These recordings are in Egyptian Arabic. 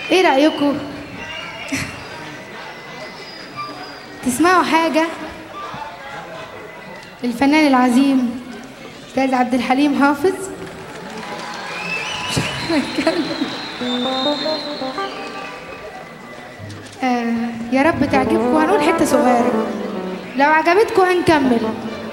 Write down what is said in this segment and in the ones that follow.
ايه رأيكم تسمعوا حاجة الفنان العظيم أستاذ عبد الحليم حافظ آه يا رب تعجبكم هنقول حتة صغيرة لو عجبتكم هنكمل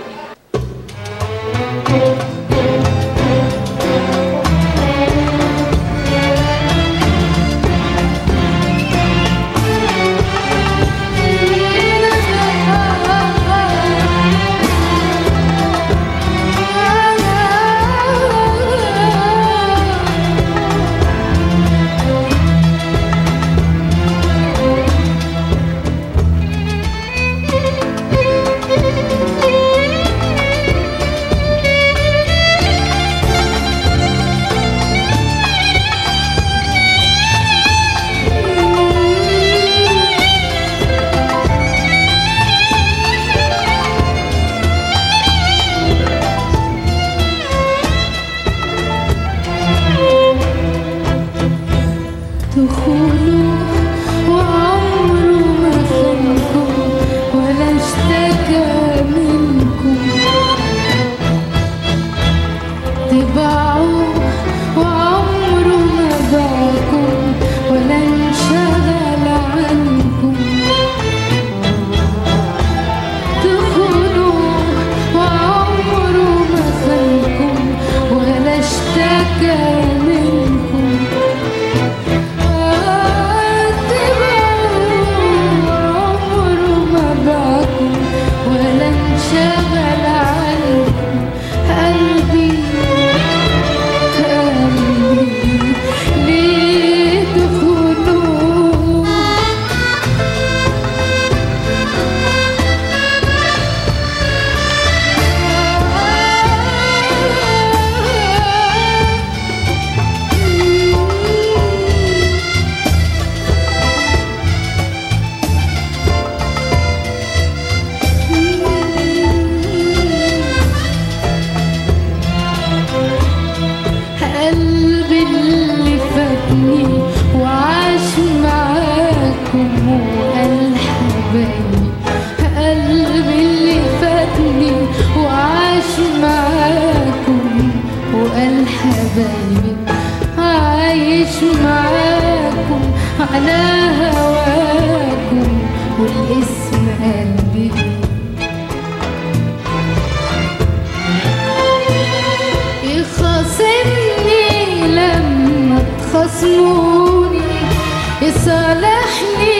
دخوله وعمره ما خانكم ولا اشتكى منكم تبعوه وعمره ما باعكم ولا انشغل عنكم دخوله وعمره ما خانكم ولا اشتكى منكم عمره ما باكم ولا انشغل عنكم قلبي قلبي ليه تخونوه قلبي اللي فاتني وعاش معاكم وقال حبايبي قلبي اللي فاتني وعاش معاكم وقال حبايبي عايش معاكم على هواكم والاسم قلبي يخاصمني لما تخاصموني يصالحني